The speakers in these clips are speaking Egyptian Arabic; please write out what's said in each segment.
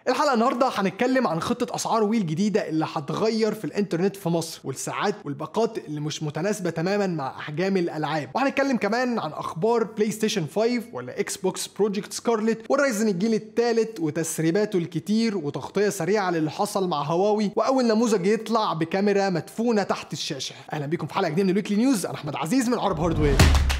الحلقه النهارده هنتكلم عن خطه اسعار وي الجديده اللي هتغير في الانترنت في مصر والساعات والباقات اللي مش متناسبه تماما مع احجام الالعاب وهنتكلم كمان عن اخبار بلاي ستيشن 5 ولا اكس بوكس بروجكت سكارلت والرايزن الجيل الثالث وتسريباته الكتير وتغطيه سريعه للي حصل مع هواوي واول نموذج يطلع بكاميرا مدفونه تحت الشاشه اهلا بيكم في حلقه جديده من الويكلي نيوز انا احمد عزيز من عرب هاردوير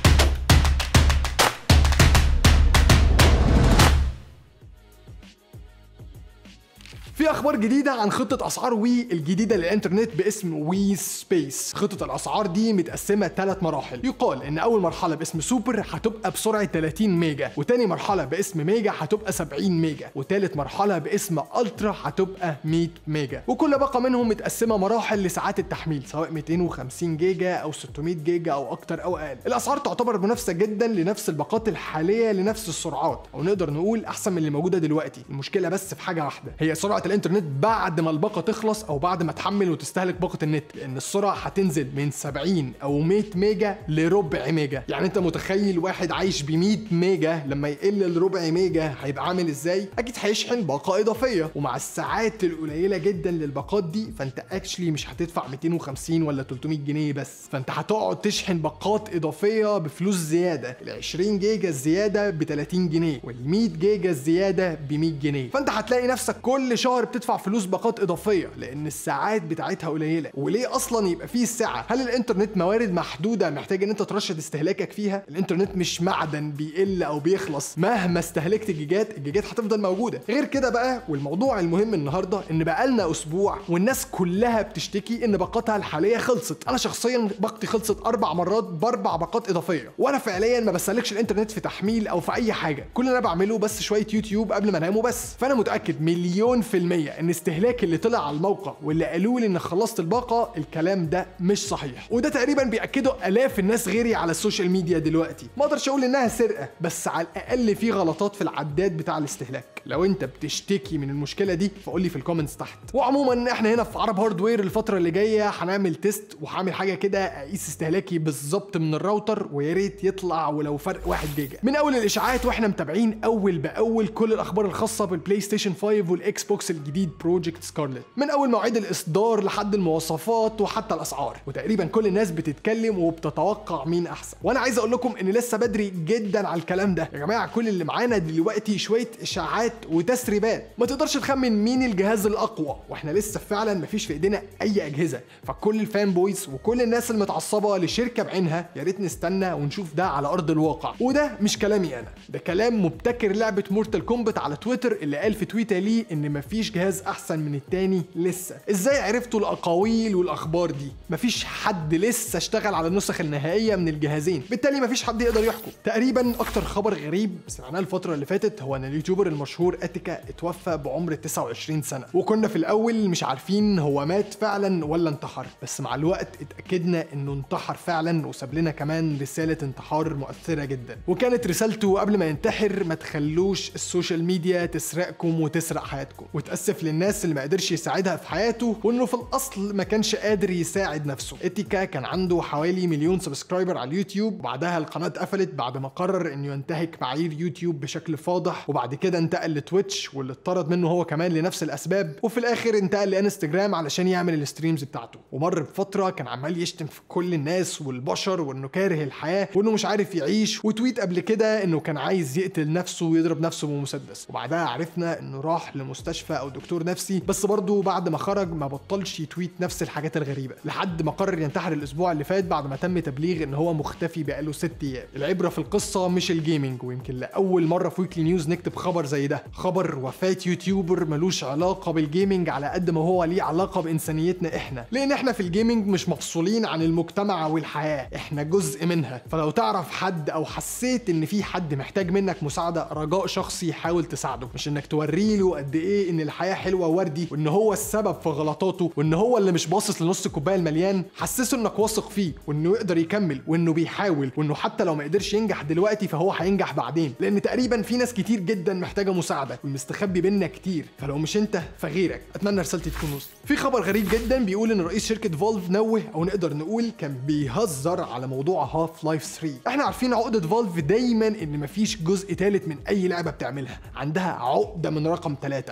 في اخبار جديده عن خطه اسعار وي الجديده للانترنت باسم وي سبيس خطه الاسعار دي متقسمه ثلاث مراحل يقال ان اول مرحله باسم سوبر هتبقى بسرعه 30 ميجا وتاني مرحله باسم ميجا هتبقى 70 ميجا وتالت مرحله باسم الترا هتبقى 100 ميجا وكل باقه منهم متقسمه مراحل لساعات التحميل سواء 250 جيجا او 600 جيجا او اكتر او اقل الاسعار تعتبر منافسه جدا لنفس الباقات الحاليه لنفس السرعات او نقدر نقول احسن من اللي موجوده دلوقتي المشكله بس في حاجه واحده هي سرعه الانترنت بعد ما الباقه تخلص او بعد ما تحمل وتستهلك باقه النت لان السرعه هتنزل من 70 او 100 ميجا لربع ميجا يعني انت متخيل واحد عايش ب 100 ميجا لما يقل لربع ميجا هيبقى عامل ازاي اكيد هيشحن باقه اضافيه ومع الساعات القليله جدا للباقات دي فانت اكشلي مش هتدفع 250 ولا 300 جنيه بس فانت هتقعد تشحن باقات اضافيه بفلوس زياده ال 20 جيجا الزياده ب 30 جنيه وال 100 جيجا الزياده ب 100 جنيه فانت هتلاقي نفسك كل شهر بتدفع فلوس باقات اضافيه لان الساعات بتاعتها قليله وليه اصلا يبقى فيه الساعه هل الانترنت موارد محدوده محتاج ان انت ترشد استهلاكك فيها الانترنت مش معدن بيقل او بيخلص مهما استهلكت جيجات الجيجات هتفضل موجوده غير كده بقى والموضوع المهم النهارده ان بقالنا اسبوع والناس كلها بتشتكي ان باقاتها الحاليه خلصت انا شخصيا باقتي خلصت اربع مرات باربع باقات اضافيه وانا فعليا ما بستهلكش الانترنت في تحميل او في اي حاجه كل اللي انا بعمله بس شويه يوتيوب قبل ما انام وبس فانا متاكد مليون في الميه ان استهلاك اللي طلع على الموقع واللي قالوا لي ان خلصت الباقه الكلام ده مش صحيح وده تقريبا بياكده الاف الناس غيري على السوشيال ميديا دلوقتي ما اقدرش اقول انها سرقه بس على الاقل في غلطات في العداد بتاع الاستهلاك لو انت بتشتكي من المشكله دي فقول لي في الكومنتس تحت وعموما احنا هنا في عرب هاردوير الفتره اللي جايه هنعمل تيست وهعمل حاجه كده اقيس استهلاكي بالظبط من الراوتر ويا ريت يطلع ولو فرق 1 جيجا من اول الاشاعات واحنا متابعين اول باول كل الاخبار الخاصه بالبلاي ستيشن 5 والاكس بوكس الجديد بروجكت سكارلت من اول مواعيد الاصدار لحد المواصفات وحتى الاسعار وتقريبا كل الناس بتتكلم وبتتوقع مين احسن وانا عايز اقول لكم ان لسه بدري جدا على الكلام ده يا جماعه كل اللي معانا دلوقتي شويه اشاعات وتسريبات ما تقدرش تخمن مين الجهاز الاقوى واحنا لسه فعلا مفيش في ايدينا اي اجهزه فكل الفان بويز وكل الناس المتعصبه لشركه بعينها يا ريت نستنى ونشوف ده على ارض الواقع وده مش كلامي انا ده كلام مبتكر لعبه مورتال كومبات على تويتر اللي قال في تويته ليه ان مفيش جهاز احسن من التاني لسه ازاي عرفتوا الاقاويل والاخبار دي مفيش حد لسه اشتغل على النسخ النهائيه من الجهازين بالتالي مفيش حد يقدر يحكم تقريبا اكتر خبر غريب سمعناه الفتره اللي فاتت هو ان اليوتيوبر المشهور اتيكا اتوفى بعمر 29 سنه وكنا في الاول مش عارفين هو مات فعلا ولا انتحر بس مع الوقت اتاكدنا انه انتحر فعلا وساب لنا كمان رساله انتحار مؤثره جدا وكانت رسالته قبل ما ينتحر ما تخلوش السوشيال ميديا تسرقكم وتسرق حياتكم وتاسف للناس اللي ما قدرش يساعدها في حياته وانه في الاصل ما كانش قادر يساعد نفسه اتيكا كان عنده حوالي مليون سبسكرايبر على اليوتيوب وبعدها القناه اتقفلت بعد ما قرر انه ينتهك معايير يوتيوب بشكل فاضح وبعد كده انتقل لتويتش واللي اتطرد منه هو كمان لنفس الاسباب وفي الاخر انتقل لانستجرام علشان يعمل الستريمز بتاعته ومر بفتره كان عمال يشتم في كل الناس والبشر وانه كاره الحياه وانه مش عارف يعيش وتويت قبل كده انه كان عايز يقتل نفسه ويضرب نفسه بمسدس وبعدها عرفنا انه راح لمستشفى او دكتور نفسي بس برضه بعد ما خرج ما بطلش يتويت نفس الحاجات الغريبه لحد ما قرر ينتحر الاسبوع اللي فات بعد ما تم تبليغ ان هو مختفي بقاله ست ايام العبره في القصه مش الجيمنج ويمكن لاول مره في ويكلي نيوز نكتب خبر زي ده خبر وفاه يوتيوبر ملوش علاقه بالجيمنج على قد ما هو ليه علاقه بانسانيتنا احنا لان احنا في الجيمنج مش مفصولين عن المجتمع والحياه احنا جزء منها فلو تعرف حد او حسيت ان في حد محتاج منك مساعده رجاء شخصي حاول تساعده مش انك توري له قد ايه ان الحياه حلوه وردي وان هو السبب في غلطاته وان هو اللي مش باصص لنص الكوبايه المليان حسسه انك واثق فيه وانه يقدر يكمل وانه بيحاول وانه حتى لو ما قدرش ينجح دلوقتي فهو هينجح بعدين لان تقريبا في ناس كتير جدا محتاجه مساعده والمستخبي بينا كتير فلو مش انت فغيرك اتمنى رسالتي تكون وصلت في خبر غريب جدا بيقول ان رئيس شركه فولف نوه او نقدر نقول كان بيهزر على موضوع هاف لايف 3 احنا عارفين عقده فولف دايما ان مفيش جزء ثالث من اي لعبه بتعملها عندها عقده من رقم ثلاثة عندك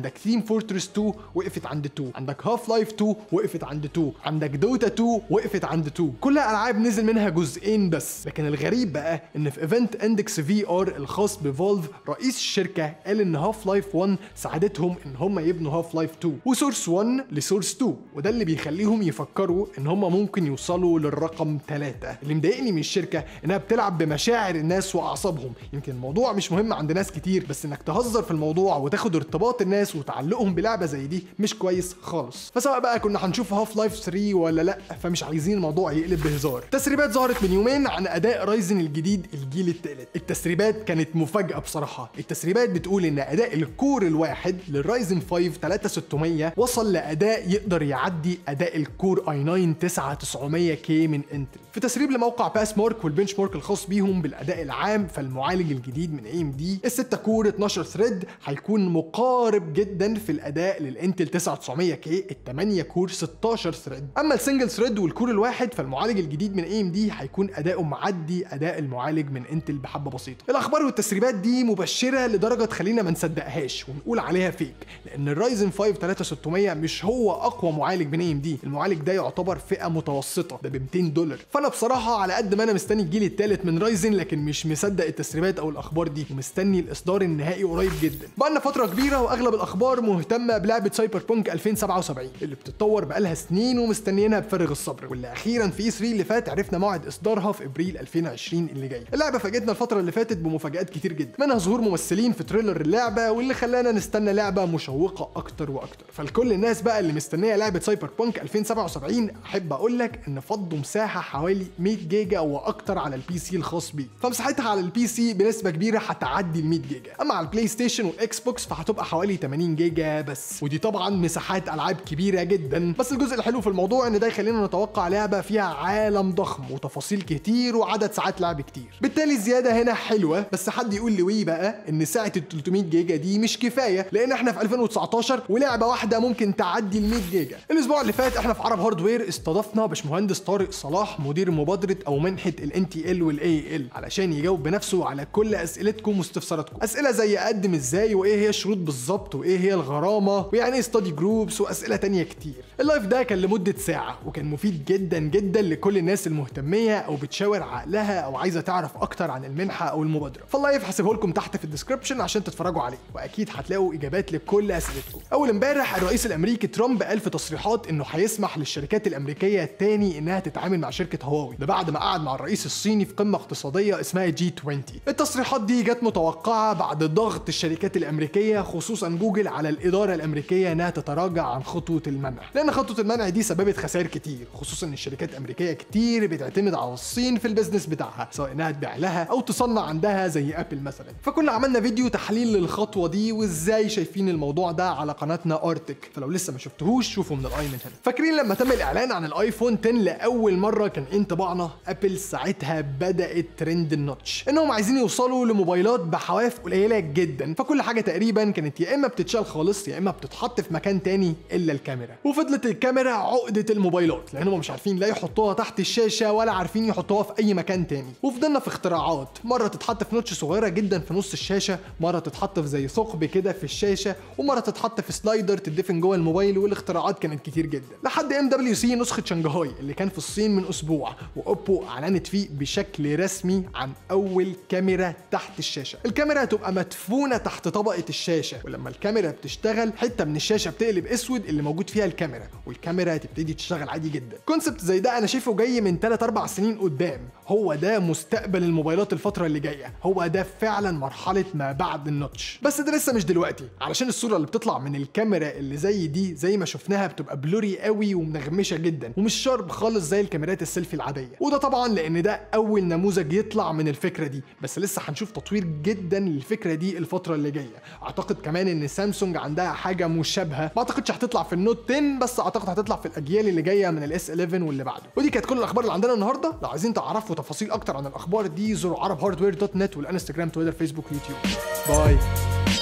عندك تيم فورترس 2 وقفت عند 2 عندك هاف لايف 2 وقفت عند 2 عندك دوتا 2 وقفت عند 2 كلها العاب نزل منها جزئين بس لكن الغريب بقى ان في ايفنت اندكس في ار الخاص بفولف رئيس الشركه قال ان هاف لايف 1 ساعدتهم ان هم يبنوا هاف لايف 2 وسورس 1 لسورس 2 وده اللي بيخليهم يفكروا ان هم ممكن يوصلوا للرقم 3 اللي مضايقني من الشركه انها بتلعب بمشاعر الناس واعصابهم يمكن الموضوع مش مهم عند ناس كتير بس انك تهزر في الموضوع وتاخد ارتباط الناس وتعلقهم بلعبه زي دي مش كويس خالص فسواء بقى كنا هنشوف هاف لايف 3 ولا لا فمش عايزين الموضوع يقلب بهزار تسريبات ظهرت من يومين عن اداء رايزن الجديد الجيل الثالث التسريبات كانت مفاجاه بصراحه التسريبات بتقول ان اداء الكور الواحد للرايزن 5 3600 وصل لاداء يقدر يعدي اداء الكور اي 9 9900 كي من انتل في تسريب لموقع باس مارك والبنش مارك الخاص بيهم بالاداء العام فالمعالج الجديد من اي ام دي ال 6 كور 12 ثريد هيكون مقارب جدا في الاداء للانتل 9900 كي ال 8 كور 16 ثريد اما السنجل ثريد والكور الواحد فالمعالج الجديد من اي ام دي هيكون اداؤه معدي اداء المعالج من انتل بحبه بسيطه الاخبار والتسريبات دي مبشره لدرجه تخلينا ما نصدقهاش ونقول عليها فيك لان الرايزن 5 3600 مش هو اقوى معالج من اي ام دي المعالج ده يعتبر فئه متوسطه ده ب 200 دولار فانا بصراحه على قد ما انا مستني الجيل الثالث من رايزن لكن مش مصدق التسريبات او الاخبار دي ومستني الاصدار النهائي قريب جدا بقالنا فتره كبيره واغلب الاخبار مهتمه بلعبه سايبر بونك 2077 اللي بتتطور بقالها سنين ومستنيينها بفارغ الصبر واللي اخيرا في 3 اللي فات عرفنا موعد اصدارها في ابريل 2020 اللي جاي اللعبه فاجئتنا الفتره اللي فاتت بمفاجات كتير جدا منها ظهور ممثلين في تريلر اللعبه واللي خلانا نستنى لعبه مشوقه اكتر واكتر فلكل الناس بقى اللي مستنيه لعبه سايبر بونك 2077 احب اقول لك ان فضوا مساحه حوالي 100 جيجا او اكتر على البي سي الخاص بيه فمساحتها على البي سي بنسبه كبيره هتعدي ال 100 جيجا اما على البلاي ستيشن والاكس بوكس فهتبقى حوالي 80 جيجا بس ودي طبعا مساحات العاب كبيره جدا بس الجزء الحلو في الموضوع ان ده يخلينا نتوقع لعبه فيها عالم ضخم وتفاصيل كتير وعدد ساعات لعب كتير بالتالي الزياده هنا حلوه بس حد يقول لي وي بقى ان سعه ال 300 جيجا دي مش كفايه لان احنا في 2019 ولعبه واحده ممكن تعدي ال 100 جيجا الاسبوع اللي فات احنا في عرب هاردوير استضفنا باشمهندس طارق صلاح مدير مبادره او منحه الان تي ال والاي ال علشان يجاوب بنفسه على كل اسئلتكم واستفساراتكم اسئله زي اقدم ازاي وايه هي الشروط بالظبط وايه هي الغرامه ويعني ايه ستادي جروبس واسئله تانية كتير اللايف ده كان لمده ساعه وكان مفيد جدا جدا لكل الناس المهتميه او بتشاور عقلها او عايزه تعرف اكتر عن المنحه او المبادره فاللايف هسيبه لكم تحت في الديسكربشن عشان تتفرجوا عليه واكيد هتلاقوا اجابات لكل اسئلتكم اول امبارح الرئيس الامريكي ترامب قال في تصريحات انه هيسمح للشركات الامريكيه التاني انها تتعامل مع شركه هواوي ده بعد ما قعد مع الرئيس الصيني في قمه اقتصاديه اسمها جي 20 التصريحات دي جت متوقعه بعد ضغط الشركات الامريكيه خصوصا جوجل على الاداره الامريكيه انها تتراجع عن خطوه المنع لان خطوه المنع دي سببت خسائر كتير خصوصا ان الشركات الامريكيه كتير بتعتمد على الصين في البيزنس بتاعها سواء انها تبيع لها او تصنع عندها زي ابل مثلا فكنا عملنا فيديو تحليل للخطوه دي وازاي شايفين الموضوع ده على قناتنا ارتك فلو لسه ما شفتهوش شوفوا من الاي من هنا فاكرين لما تم الاعلان عن الايفون 10 لاول مره كان ايه انطباعنا ابل ساعتها بدات ترند النوتش انهم عايزين يوصلوا لموبايلات بحواف قليله جدا فكل حاجه تقريبا كانت يا اما بتتشال خالص يا اما بتتحط في مكان تاني الا الكاميرا وفضلت الكاميرا عقده الموبايلات لانهم مش عارفين لا يحطوها تحت الشاشه ولا عارفين يحطوها في اي مكان تاني وفضلنا في اختراعات مره تتحط في نوتش صغيره جدا في نص الشاشه مره تتحط في زي ثقب كده في الشاشه ومره تتحط في سلايدر تدفن جوه الموبايل والاختراعات كانت كتير جدا لحد ام دبليو سي نسخه شنغهاي اللي كان في الصين من اسبوع واوبو اعلنت فيه بشكل رسمي عن اول كاميرا تحت الشاشه الكاميرا هتبقى مدفونه تحت طبقه الشاشه ولما الكاميرا بتشتغل حته من الشاشه بتقلب اسود اللي موجود فيها الكاميرا والكاميرا هتبتدي تشتغل عادي جدا كونسبت زي ده انا شايفه جاي من 3 4 سنين قدام هو ده مستقبل الموبايلات الفتره اللي جايه هو ده فعلا مرحله ما بعد النوتش بس ده لسه مش دلوقتي علشان الصوره اللي بتطلع من الكاميرا اللي زي دي زي ما شفناها بتبقى بلوري قوي ومنغمشه جدا ومش شارب خالص زي الكاميرات السيلفي العاديه وده طبعا لان ده اول نموذج يطلع من الفكره دي بس لسه هنشوف تطوير جدا للفكره دي الفتره اللي جايه اعتقد كمان ان سامسونج عندها حاجه مشابهه ما اعتقدش هتطلع في النوت 10 بس اعتقد هتطلع في الاجيال اللي جايه من الاس 11 واللي بعده ودي كانت كل الاخبار اللي عندنا النهارده لو عايزين تعرفوا تفاصيل اكتر عن الاخبار دي زوروا عرب هاردوير دوت نت والانستجرام تويتر فيسبوك يوتيوب باي